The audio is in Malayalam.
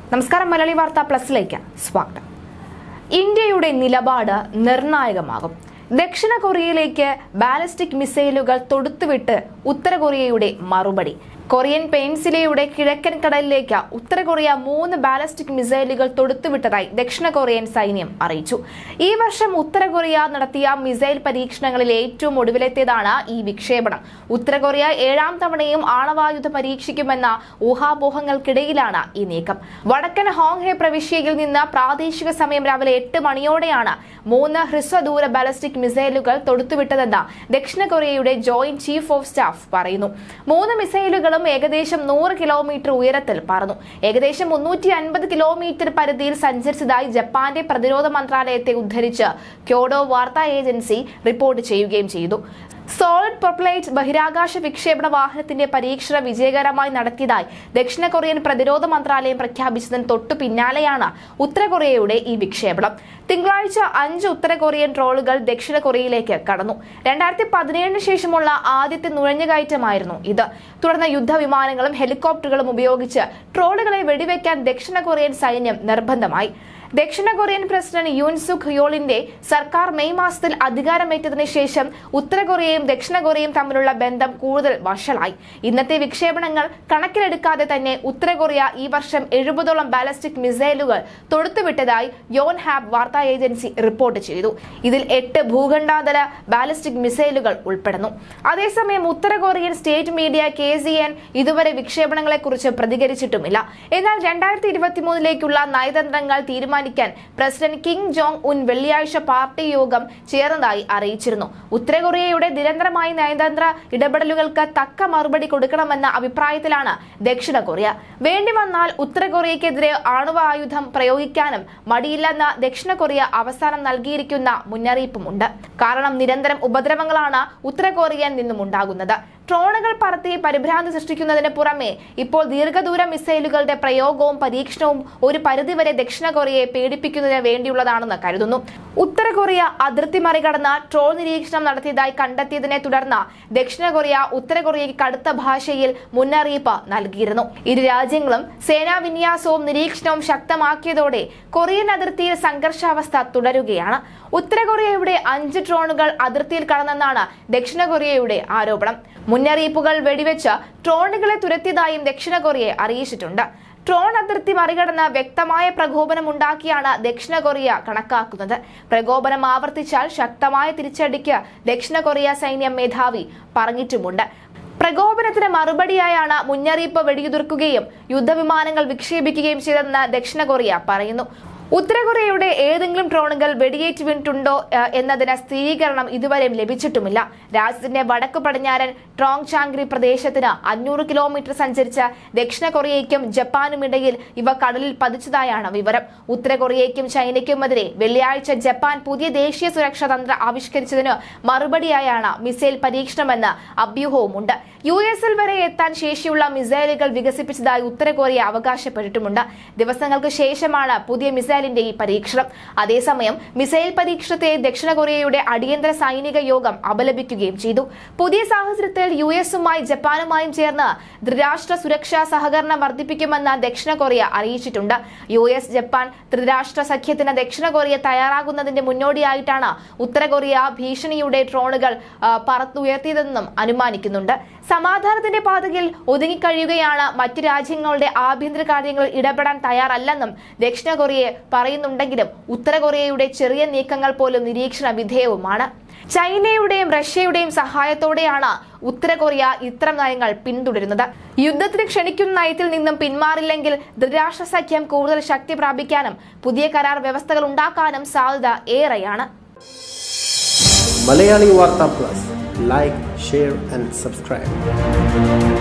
നമസ്കാരം മലയാളി വാർത്ത പ്ലസിലേക്ക് സ്വാഗതം ഇന്ത്യയുടെ നിലപാട് നിർണായകമാകും ദക്ഷിണ കൊറിയയിലേക്ക് ബാലിസ്റ്റിക് മിസൈലുകൾ തൊടുത്തുവിട്ട് ഉത്തര കൊറിയയുടെ മറുപടി കൊറിയൻ പെയിൻസിലയുടെ കിഴക്കൻ കടലിലേക്ക് ഉത്തര കൊറിയ മൂന്ന് ബാലിസ്റ്റിക് മിസൈലുകൾ തൊടുത്തുവിട്ടതായി ദക്ഷിണ കൊറിയൻ സൈന്യം അറിയിച്ചു ഈ വർഷം ഉത്തര കൊറിയ നടത്തിയ മിസൈൽ പരീക്ഷണങ്ങളിൽ ഏറ്റവും ഒടുവിലെത്തിയതാണ് ഈ വിക്ഷേപണം ഉത്തര കൊറിയ ഏഴാം തവണയും ആണവായുധ പരീക്ഷിക്കുമെന്ന ഊഹാപോഹങ്ങൾക്കിടയിലാണ് ഈ നീക്കം വടക്കൻ ഹോങ്ഹെ പ്രവിശ്യയിൽ നിന്ന് പ്രാദേശിക സമയം രാവിലെ എട്ട് മണിയോടെയാണ് മൂന്ന് ഹ്രസ്വദൂര ബാലിസ്റ്റിക് മിസൈലുകൾ തൊടുത്തുവിട്ടതെന്ന് ദക്ഷിണ കൊറിയയുടെ ജോയിന്റ് ചീഫ് ഓഫ് സ്റ്റാഫ് പറയുന്നു മൂന്ന് മിസൈലുകളും ഏകദേശം നൂറ് കിലോമീറ്റർ ഉയരത്തിൽ പറന്നു ഏകദേശം മുന്നൂറ്റി അൻപത് കിലോമീറ്റർ പരിധിയിൽ സഞ്ചരിച്ചതായി ജപ്പാന്റെ പ്രതിരോധ മന്ത്രാലയത്തെ ഉദ്ധരിച്ച് ക്യോഡോ വാർത്താ ഏജൻസി റിപ്പോർട്ട് ചെയ്യുകയും ചെയ്തു സോളിഡ് പ്രൊപ്പലൈറ്റ് ബഹിരാകാശ വിക്ഷേപണ വാഹനത്തിന്റെ പരീക്ഷണം വിജയകരമായി നടത്തിയതായി ദക്ഷിണ കൊറിയൻ പ്രതിരോധ മന്ത്രാലയം പ്രഖ്യാപിച്ചതിന് തൊട്ടു പിന്നാലെയാണ് ഉത്തര കൊറിയയുടെ ഈ വിക്ഷേപണം തിങ്കളാഴ്ച അഞ്ച് ഉത്തര കൊറിയൻ ട്രോളുകൾ ദക്ഷിണ കൊറിയയിലേക്ക് കടന്നു രണ്ടായിരത്തി പതിനേഴിന് ശേഷമുള്ള ആദ്യത്തെ നുഴഞ്ഞുകയറ്റമായിരുന്നു ഇത് തുടർന്ന് യുദ്ധവിമാനങ്ങളും ഹെലികോപ്റ്ററുകളും ഉപയോഗിച്ച് ട്രോളുകളെ വെടിവെക്കാൻ ദക്ഷിണ കൊറിയൻ സൈന്യം നിർബന്ധമായി ദക്ഷിണ കൊറിയൻ പ്രസിഡന്റ് യൂൻ സുഖ് യോളിന്റെ സർക്കാർ മെയ് മാസത്തിൽ അധികാരമേറ്റതിനു ശേഷം ഉത്തര കൊറിയയും ദക്ഷിണ കൊറിയയും തമ്മിലുള്ള ബന്ധം കൂടുതൽ വഷളായി ഇന്നത്തെ വിക്ഷേപണങ്ങൾ കണക്കിലെടുക്കാതെ തന്നെ ഉത്തര കൊറിയ ഈ വർഷം എഴുപതോളം ബാലിസ്റ്റിക് മിസൈലുകൾ തൊടുത്തുവിട്ടതായി യോൻ ഹാബ് വാർത്താ ഏജൻസി റിപ്പോർട്ട് ചെയ്തു ഇതിൽ എട്ട് ഭൂഖണ്ഡാന്തര ബാലിസ്റ്റിക് മിസൈലുകൾ ഉൾപ്പെടുന്നു അതേസമയം ഉത്തര Korean state media K C N ഇതുവരെ വിക്ഷേപണങ്ങളെക്കുറിച്ച് പ്രതികരിച്ചിട്ടുമില്ല എന്നാൽ രണ്ടായിരത്തി ഇരുപത്തിമൂന്നിലേക്കുള്ള നയതന്ത്രങ്ങൾ തീരുമാനിക്കാൻ പ്രസിഡന്റ് കിം ജോങ് ഉൻ വെള്ളിയാഴ്ച പാർട്ടി യോഗം ചേർന്നതായി അറിയിച്ചിരുന്നു ഉത്തര കൊറിയയുടെ നിരന്തരമായ നയതന്ത്ര ഇടപെടലുകൾക്ക് തക്ക മറുപടി കൊടുക്കണമെന്ന അഭിപ്രായത്തിലാണ് ദക്ഷിണ കൊറിയ വേണ്ടി വന്നാൽ ഉത്തര കൊറിയക്കെതിരെ ആണവ ആയുധം പ്രയോഗിക്കാനും മടിയില്ലെന്ന് ദക്ഷിണ കൊറിയ അവസാനം നൽകിയിരിക്കുന്ന മുന്നറിയിപ്പുമുണ്ട് കാരണം നിരന്തരം ഉപദ്രവങ്ങളാണ് ഉത്തര കൊറിയയിൽ നിന്നും ഉണ്ടാകുന്നത് ഡ്രോണുകൾ പറത്തി പരിഭ്രാന്തി സൃഷ്ടിക്കുന്നതിന് പുറമെ ഇപ്പോൾ ദീർഘദൂര മിസൈലുകളുടെ പ്രയോഗവും പരീക്ഷണവും ഒരു പരിധിവരെ ദക്ഷിണ കൊറിയയെ പേടിപ്പിക്കുന്നതിന് വേണ്ടിയുള്ളതാണെന്ന് കരുതുന്നു ഉത്തര കൊറിയ അതിർത്തി മറികടന്ന് ട്രോൾ നിരീക്ഷണം നടത്തിയതായി കണ്ടെത്തിയതിനെ തുടർന്ന് ദക്ഷിണ കൊറിയ ഉത്തര കൊറിയയ്ക്ക് കടുത്ത ഭാഷയിൽ മുന്നറിയിപ്പ് നൽകിയിരുന്നു ഇരു രാജ്യങ്ങളും സേനാ വിന്യാസവും നിരീക്ഷണവും ശക്തമാക്കിയതോടെ കൊറിയൻ അതിർത്തിയിൽ സംഘർഷാവസ്ഥ തുടരുകയാണ് ഉത്തര കൊറിയയുടെ അഞ്ച് ഡ്രോണുകൾ അതിർത്തിയിൽ കടന്നെന്നാണ് ദക്ഷിണ കൊറിയയുടെ ആരോപണം മുന്നറിയിപ്പുകൾ വെടിവെച്ച് ഡ്രോണുകളെ തുരത്തിയതായും ദക്ഷിണ കൊറിയയെ അറിയിച്ചിട്ടുണ്ട് ട്രോൺ അതിർത്തി മറികടന്ന് വ്യക്തമായ പ്രകോപനം ഉണ്ടാക്കിയാണ് ദക്ഷിണ കൊറിയ കണക്കാക്കുന്നത് പ്രകോപനം ആവർത്തിച്ചാൽ ശക്തമായ തിരിച്ചടിക്ക് ദക്ഷിണ കൊറിയ സൈന്യം മേധാവി പറഞ്ഞിട്ടുമുണ്ട് പ്രകോപനത്തിന് മറുപടിയായാണ് മുന്നറിയിപ്പ് വെടിയുതിർക്കുകയും യുദ്ധവിമാനങ്ങൾ വിക്ഷേപിക്കുകയും ചെയ്തതെന്ന് ദക്ഷിണ കൊറിയ പറയുന്നു ഉത്തര കൊറിയയുടെ ഏതെങ്കിലും ഡ്രോണുകൾ വെടിയേറ്റ് വീണിട്ടുണ്ടോ ഏഹ്, എന്നതിന് സ്ഥിരീകരണം ഇതുവരെയും ലഭിച്ചിട്ടുമില്ല രാജ്യത്തിന്റെ വടക്ക് പടിഞ്ഞാറൻ ട്രോങ് ചാങ്രി പ്രദേശത്തിന് അഞ്ഞൂറ് കിലോമീറ്റർ സഞ്ചരിച്ച ദക്ഷിണ കൊറിയയ്ക്കും ജപ്പാനും ഇടയിൽ ഇവ കടലിൽ പതിച്ചതായാണ് വിവരം ഉത്തര കൊറിയയ്ക്കും ചൈനയ്ക്കുമെതിരെ വെള്ളിയാഴ്ച ജപ്പാൻ പുതിയ ദേശീയ സുരക്ഷാ തന്ത്രം ആവിഷ്കരിച്ചതിന് മറുപടിയായാണ് മിസൈൽ പരീക്ഷണമെന്ന് അഭ്യൂഹവുമുണ്ട് യു എസിൽ വരെ എത്താൻ ശേഷിയുള്ള മിസൈലുകൾ വികസിപ്പിച്ചതായി ഉത്തര കൊറിയ അവകാശപ്പെട്ടിട്ടുമുണ്ട് ദിവസങ്ങൾക്ക് ശേഷമാണ് പുതിയ മിസൈലിന്റെ ഈ പരീക്ഷണം അതേസമയം മിസൈൽ പരീക്ഷണത്തെ ദക്ഷിണ കൊറിയയുടെ അടിയന്തര സൈനിക യോഗം അപലപിക്കുകയും ചെയ്തു പുതിയ സാഹചര്യത്തിൽ യു എസുമായി ജപ്പാനുമായും ചേർന്ന് ത്രിരാഷ്ട്ര സുരക്ഷാ സഹകരണം വർദ്ധിപ്പിക്കുമെന്ന് ദക്ഷിണ കൊറിയ അറിയിച്ചിട്ടുണ്ട് യു എസ് ജപ്പാൻ ത്രിരാഷ്ട്ര സഖ്യത്തിന് ദക്ഷിണ കൊറിയ തയ്യാറാകുന്നതിന്റെ മുന്നോടിയായിട്ടാണ് ഉത്തര കൊറിയ ഭീഷണിയുടെ ഡ്രോണുകൾ ആ, പറത്തുയർത്തിയതെന്നും അനുമാനിക്കുന്നുണ്ട് സമാധാനത്തിന്റെ പാതയിൽ ഒതുങ്ങിക്കഴിയുകയാണ് മറ്റു രാജ്യങ്ങളുടെ ആഭ്യന്തര കാര്യങ്ങളിൽ ഇടപെടാൻ തയ്യാറല്ലെന്നും ദക്ഷിണ കൊറിയ പറയുന്നുണ്ടെങ്കിലും ഉത്തര കൊറിയയുടെ ചെറിയ നീക്കങ്ങൾ പോലും നിരീക്ഷണ വിധേയവുമാണ് ചൈനയുടെയും റഷ്യയുടെയും സഹായത്തോടെയാണ് ഉത്തര കൊറിയ ഇത്തരം നയങ്ങൾ പിന്തുടരുന്നത് യുദ്ധത്തിന് ക്ഷണിക്കുന്ന നയത്തിൽ നിന്നും പിന്മാറില്ലെങ്കിൽ ത്രിരാഷ്ട്ര സഖ്യം കൂടുതൽ ശക്തി പ്രാപിക്കാനും പുതിയ കരാർ വ്യവസ്ഥകൾ ഉണ്ടാക്കാനും സാധ്യത ഏറെയാണ് മലയാളി വാർത്ത plus like share and subscribe